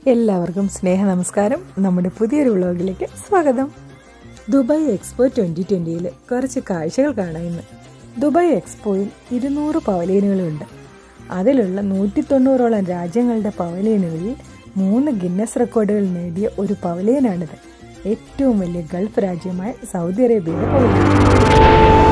എല്ലാവർക്കും സ്നേഹ നമസ്കാരം നമ്മുടെ പുതിയൊരു വ്ളോഗിലേക്ക് സ്വാഗതം ദുബായ് എക്സ്പോ ട്വൻ്റി ട്വൻ്റിയിൽ കുറച്ച് കാഴ്ചകൾ കാണാം ഇന്ന് ദുബായ് എക്സ്പോയിൽ ഇരുന്നൂറ് പവലിയനുകളുണ്ട് അതിലുള്ള നൂറ്റി തൊണ്ണൂറോളം രാജ്യങ്ങളുടെ പവലിയനുകളിൽ മൂന്ന് ഗിന്നസ് റെക്കോർഡുകൾ നേടിയ ഒരു പവലിയനാണിത് ഏറ്റവും വലിയ ഗൾഫ് രാജ്യമായ സൗദി അറേബ്യയുടെ പവലിയൻ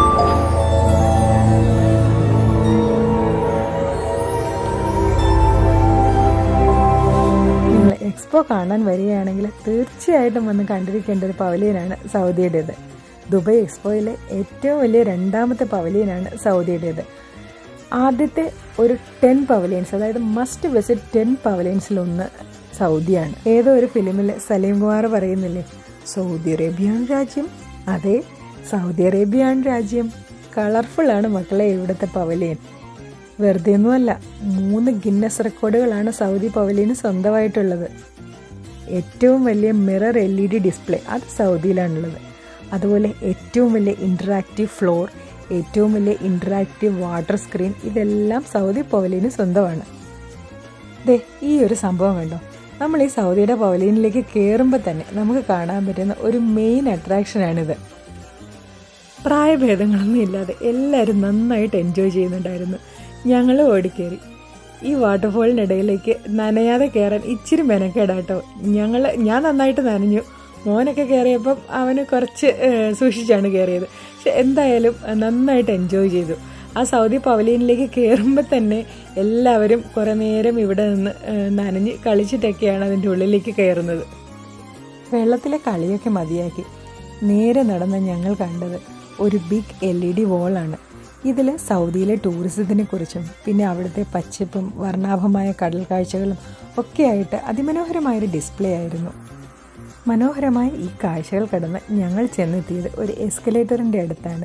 നിങ്ങൾ എക്സ്പോ കാണാൻ വരികയാണെങ്കിൽ തീർച്ചയായിട്ടും വന്ന് കണ്ടിരിക്കേണ്ട ഒരു പവലിയനാണ് സൗദിയുടേത് ദുബായ് എക്സ്പോയിലെ ഏറ്റവും വലിയ രണ്ടാമത്തെ പവലിയനാണ് സൗദിയുടേത് ആദ്യത്തെ ഒരു ടെൻ പവലിയൻസ് അതായത് മസ്റ്റ് വിസിറ്റ് ടെൻ പവലിയൻസിലൊന്ന് സൗദിയാണ് ഏതോ ഒരു ഫിലിമിൽ സലീം കുമാർ പറയുന്നില്ലേ സൗദി അറേബ്യയാണ് രാജ്യം അതെ സൗദി അറേബ്യയാണ് രാജ്യം കളർഫുൾ ആണ് മക്കളെ ഇവിടുത്തെ പവലിയൻ വെറുതെ ഒന്നുമല്ല മൂന്ന് ഗിന്നസ് റെക്കോർഡുകളാണ് സൗദി പവലിയന് സ്വന്തമായിട്ടുള്ളത് ഏറ്റവും വലിയ mirror L E D display അത് സൗദിയിലാണുള്ളത് അതുപോലെ ഏറ്റവും വലിയ ഇൻറ്ററാക്റ്റീവ് ഫ്ലോർ ഏറ്റവും വലിയ ഇൻറ്ററാക്റ്റീവ് വാട്ടർ സ്ക്രീൻ ഇതെല്ലാം സൗദി പവലിയന് സ്വന്തമാണ് ദേ ഈ ഒരു സംഭവം കണ്ടോ നമ്മൾ ഈ സൗദിയുടെ പവലിയനിലേക്ക് കയറുമ്പോൾ തന്നെ നമുക്ക് കാണാൻ പറ്റുന്ന ഒരു മെയിൻ അട്രാക്ഷനാണിത് പ്രായഭേദങ്ങളൊന്നും ഇല്ലാതെ എല്ലാവരും നന്നായിട്ട് എൻജോയ് ചെയ്യുന്നുണ്ടായിരുന്നു ഞങ്ങൾ ഓടിക്കേറി ഈ വാട്ടർഫോളിനിടയിലേക്ക് നനയാതെ കയറാൻ ഇച്ചിരി മെനക്കേടാട്ടോ ഞങ്ങൾ ഞാൻ നന്നായിട്ട് നനഞ്ഞു മോനൊക്കെ കയറിയപ്പം അവന് കുറച്ച് ഏഹ്, സൂക്ഷിച്ചാണ് കയറിയത് പക്ഷെ എന്തായാലും നന്നായിട്ട് എൻജോയ് ചെയ്തു ആ സൗദി പവലിയനിലേക്ക് കയറുമ്പോൾ തന്നെ എല്ലാവരും കുറേ നേരം ഇവിടെ നിന്ന് ഏഹ്, നനഞ്ഞ് കളിച്ചിട്ടൊക്കെയാണ് അതിൻ്റെ ഉള്ളിലേക്ക് കയറുന്നത് വെള്ളത്തിലെ കളിയൊക്കെ മതിയാക്കി നേരെ നടന്ന ഞങ്ങൾ കണ്ടത് ഒരു ബിഗ് എൽ ഇ ഡി വോളാണ് ഇതിൽ സൗദിയിലെ ടൂറിസത്തിനെ കുറിച്ചും പിന്നെ അവിടുത്തെ പച്ചപ്പും വർണ്ണാഭമായ കടൽ കാഴ്ചകളും ഒക്കെയായിട്ട് അതിമനോഹരമായൊരു ഡിസ്പ്ലേ ആയിരുന്നു മനോഹരമായ ഈ കാഴ്ചകൾ കടന്ന് ഞങ്ങൾ ചെന്നെത്തിയത് ഒരു എസ്കലേറ്ററിൻ്റെ അടുത്താണ്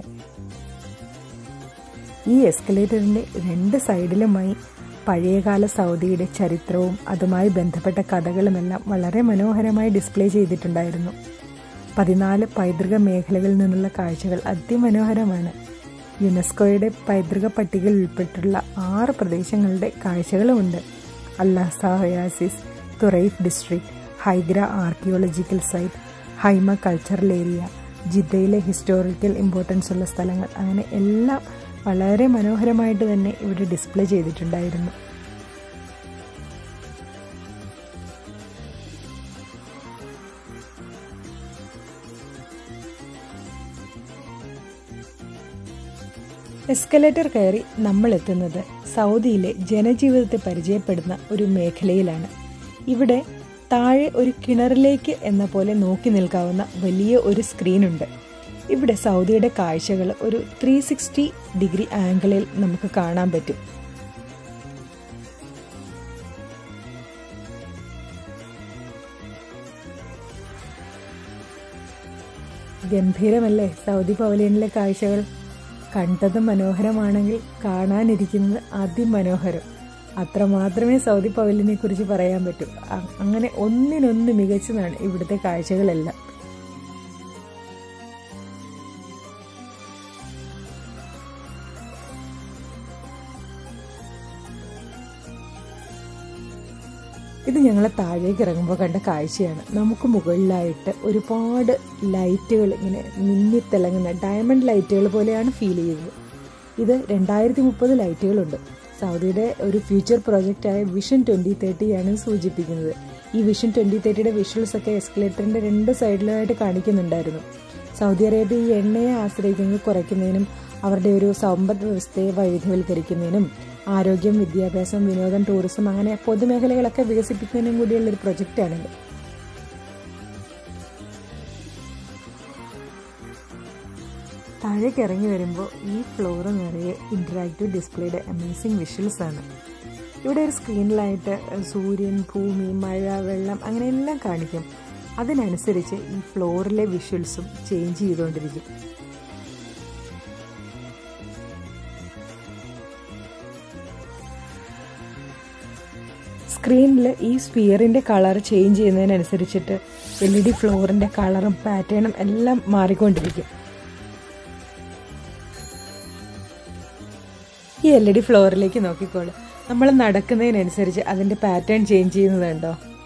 ഈ എസ്കലേറ്ററിൻ്റെ രണ്ട് സൈഡിലുമായി പഴയകാല സൗദിയുടെ ചരിത്രവും അതുമായി ബന്ധപ്പെട്ട കഥകളുമെല്ലാം വളരെ മനോഹരമായി ഡിസ്പ്ലേ ചെയ്തിട്ടുണ്ടായിരുന്നു പതിനാല് പൈതൃക മേഖലകളിൽ നിന്നുള്ള കാഴ്ചകൾ അതിമനോഹരമാണ് യുനെസ്കോയുടെ പൈതൃക പട്ടികയിൽ ഉൾപ്പെട്ടുള്ള ആറ് പ്രദേശങ്ങളുടെ കാഴ്ചകളുമുണ്ട് Al Ahsa oasis Turaif district Hegra archaeological site Hima cultural area ജിദ്ദയിലെ ഹിസ്റ്റോറിക്കൽ ഇമ്പോർട്ടൻസ് ഉള്ള സ്ഥലങ്ങൾ അങ്ങനെ എല്ലാം വളരെ മനോഹരമായിട്ട് തന്നെ ഇവിടെ ഡിസ്പ്ലേ ചെയ്തിട്ടുണ്ടായിരുന്നു എസ്കലേറ്റർ കയറി നമ്മൾ എത്തുന്നത് സൗദിയിലെ ജനജീവിതത്തെ പരിചയപ്പെടുന്ന ഒരു മേഖലയിലാണ് ഇവിടെ താഴെ ഒരു കിണറിലേക്ക് എന്ന പോലെ നോക്കി നിൽക്കാവുന്ന വലിയ ഒരു സ്ക്രീനുണ്ട് ഇവിടെ സൗദിയുടെ കാഴ്ചകൾ ഒരു ത്രീ സിക്സ്റ്റി ഡിഗ്രി ആംഗിളിൽ നമുക്ക് കാണാൻ പറ്റും ഗംഭീരമല്ലേ സൗദി പവലിയനിലെ കാഴ്ചകൾ കണ്ടത് മനോഹരമാണെങ്കിൽ കാണാനിരിക്കുന്നത് അതിമനോഹരം അത്രമാത്രമേ സൗദി പവലിനെ കുറിച്ച് പറയാൻ പറ്റൂ അ- അങ്ങനെ ഒന്നിനൊന്ന് മികച്ചതാണ് ഇവിടുത്തെ കാഴ്ചകളെല്ലാം ഇത് ഞങ്ങൾ താഴേക്ക് ഇറങ്ങുമ്പോൾ കണ്ട കാഴ്ചയാണ് നമുക്ക് മുകളിലായിട്ട് ഒരുപാട് ലൈറ്റുകൾ ഇങ്ങനെ മിന്നിത്തിളങ്ങുന്ന ഡയമണ്ട് ലൈറ്റുകൾ പോലെയാണ് ഫീൽ ചെയ്തത് ഇത് രണ്ടായിരത്തി മുപ്പത് ലൈറ്റുകളുണ്ട് സൗദിയുടെ ഒരു ഫ്യൂച്ചർ പ്രോജക്റ്റായ വിഷൻ ട്വൻറ്റി തേർട്ടിയാണ് സൂചിപ്പിക്കുന്നത് ഈ വിഷൻ ട്വൻറ്റി തേർട്ടിയുടെ വിഷ്വൽസ് ഒക്കെ എസ്കലേറ്ററിൻ്റെ രണ്ട് സൈഡിലായിട്ട് കാണിക്കുന്നുണ്ടായിരുന്നു സൗദി അറേബ്യ ഈ എണ്ണയെ ആശ്രയിക്കുന്നത് കുറയ്ക്കുന്നതിനും അവരുടെ ഒരു സമ്പദ് വ്യവസ്ഥയെ വൈവിധ്യവൽക്കരിക്കുന്നതിനും ആരോഗ്യം വിദ്യാഭ്യാസം വിനോദം ടൂറിസം അങ്ങനെ പൊതുമേഖലകളൊക്കെ വികസിപ്പിക്കുന്നതിനും കൂടിയുള്ളൊരു പ്രൊജക്റ്റാണിത് താഴേക്ക് ഇറങ്ങി വരുമ്പോൾ ഈ ഫ്ലോർ നിറയെ ഇൻറ്ററാക്റ്റീവ് ഡിസ്പ്ലേയുടെ അമേസിങ് വിഷ്വൽസ് ആണ് ഇവിടെ ഒരു സ്ക്രീനിലായിട്ട് സൂര്യൻ ഭൂമി മഴ വെള്ളം അങ്ങനെ എല്ലാം കാണിക്കും അതിനനുസരിച്ച് ഈ ഫ്ലോറിലെ വിഷ്വൽസും ചേഞ്ച് ചെയ്തുകൊണ്ടിരിക്കും സ്ക്രീനിൽ ഈ സ്പിയറിൻ്റെ കളർ ചേഞ്ച് ചെയ്യുന്നതിനനുസരിച്ചിട്ട് എൽ ഇ ഡി ഫ്ലോറിൻ്റെ കളറും പാറ്റേണും എല്ലാം മാറിക്കൊണ്ടിരിക്കും ഈ എൽ ഇ ഡി ഫ്ലോറിലേക്ക് നോക്കിക്കോളൂ നമ്മൾ നടക്കുന്നതിനനുസരിച്ച് അതിൻ്റെ പാറ്റേൺ ചേഞ്ച് ചെയ്യുന്നത് കണ്ടോ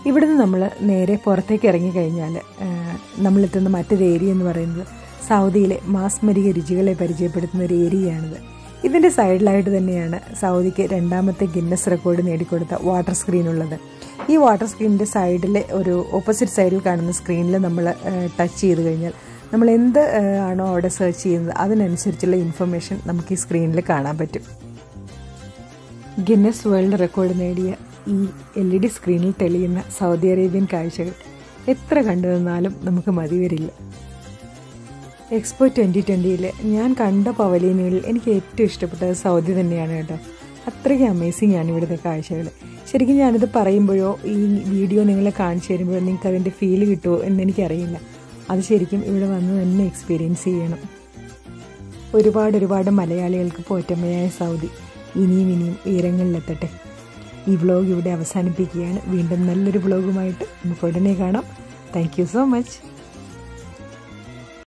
ഇവിടുന്ന് നമ്മൾ നേരെ പുറത്തേക്ക് ഇറങ്ങിക്കഴിഞ്ഞാൽ നമ്മളെത്തുന്ന മറ്റൊരു ഏരിയ എന്ന് പറയുന്നത് സൗദിയിലെ മാസ്മരിക രുചികളെ പരിചയപ്പെടുത്തുന്ന ഒരു ഏരിയയാണിത് ഇതിൻ്റെ സൈഡിലായിട്ട് തന്നെയാണ് സൗദിക്ക് രണ്ടാമത്തെ ഗിന്നസ് റെക്കോർഡ് നേടിക്കൊടുത്ത വാട്ടർ സ്ക്രീൻ ഉള്ളത് ഈ വാട്ടർ സ്ക്രീനിൻ്റെ സൈഡിലെ ഒരു ഓപ്പോസിറ്റ് സൈഡിൽ കാണുന്ന സ്ക്രീനിൽ നമ്മൾ ടച്ച് ചെയ്ത് കഴിഞ്ഞാൽ നമ്മൾ എന്ത് ആണോ അവിടെ സെർച്ച് ചെയ്യുന്നത് അതിനനുസരിച്ചുള്ള ഇൻഫർമേഷൻ നമുക്ക് ഈ സ്ക്രീനിൽ കാണാൻ പറ്റും ഗിന്നസ് വേൾഡ് റെക്കോർഡ് നേടിയ ഈ എൽ ഇ ഡി സ്ക്രീനിൽ തെളിയുന്ന സൗദി അറേബ്യൻ കാഴ്ചകൾ എത്ര കണ്ടു നിന്നാലും നമുക്ക് മതി വരില്ല എക്സ്പോ ട്വൻ്റി ട്വൻ്റിയിൽ ഞാൻ കണ്ട പവലിയനുകളിൽ എനിക്ക് ഏറ്റവും ഇഷ്ടപ്പെട്ടത് സൗദി തന്നെയാണ് കേട്ടോ അത്രയ്ക്ക് അമേസിങ് ആണ് ഇവിടുത്തെ കാഴ്ചകൾ ശരിക്കും ഞാനിത് പറയുമ്പോഴോ ഈ വീഡിയോ നിങ്ങളെ കാണിച്ചു തരുമ്പോഴോ നിങ്ങൾക്ക് അതിൻ്റെ ഫീൽ കിട്ടുമോ എന്ന് എനിക്കറിയില്ല അത് ശരിക്കും ഇവിടെ വന്ന് തന്നെ എക്സ്പീരിയൻസ് ചെയ്യണം ഒരുപാട് ഒരുപാട് മലയാളികൾക്ക് പോറ്റമ്മയായ സൗദി ഇനിയും ഇനിയും ഉയരങ്ങളിലെത്തട്ടെ ഈ വ്ളോഗ് ഇവിടെ അവസാനിപ്പിക്കുകയാണ് വീണ്ടും നല്ലൊരു വ്ളോഗുമായിട്ട് നമുക്ക് ഉടനെ കാണാം താങ്ക് യു സോ മച്ച്